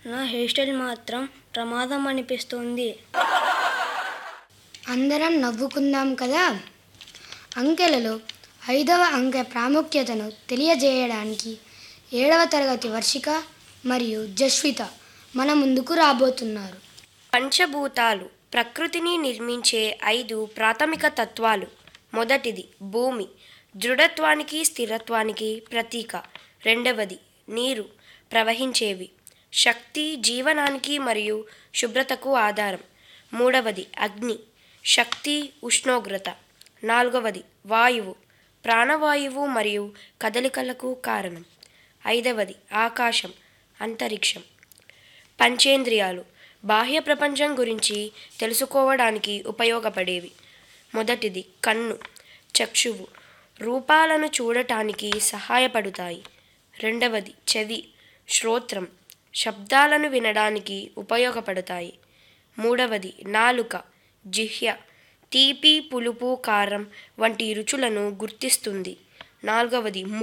నా hair style మాత్రం ప్రమాదం అనిపిస్తుంది అందరం నవ్వుకుందాం కదా అంకెలలో ఐదవ అంకె ప్రాముఖ్యతను తెలియజేయడానికి ఏడవ తరగతి వర్షిక మరియు జస్విత మన ముందుకు రాబోతున్నారు పంచభూతాలు ప్రకృతిని నిర్మించే ఐదు ప్రాథమిక తత్వాలు మొదటిది భూమి దృఢత్వానికి స్థిరత్వానికి ప్రతీక రెండవది నీరు ప్రవహించేవి శక్తి జీవనానికి మరియు శుభ్రతకు ఆధారం మూడవది అగ్ని శక్తి ఉష్ణోగ్రత నాలుగవది వాయువు ప్రాణవాయువు మరియు కదలికలకు కారణం ఐదవది ఆకాశం అంతరిక్షం పంచేంద్రియాలు బాహ్య ప్రపంచం గురించి తెలుసుకోవడానికి ఉపయోగపడేవి మొదటిది కన్ను చక్షువు రూపాలను చూడటానికి సహాయపడుతాయి రెండవది చెవి శ్రోత్రం శబ్దాలను వినడానికి ఉపయోగపడతాయి మూడవది నాలుక జిహ్య తీపి పులుపు కారం వంటి రుచులను గుర్తిస్తుంది నాలుగవది ము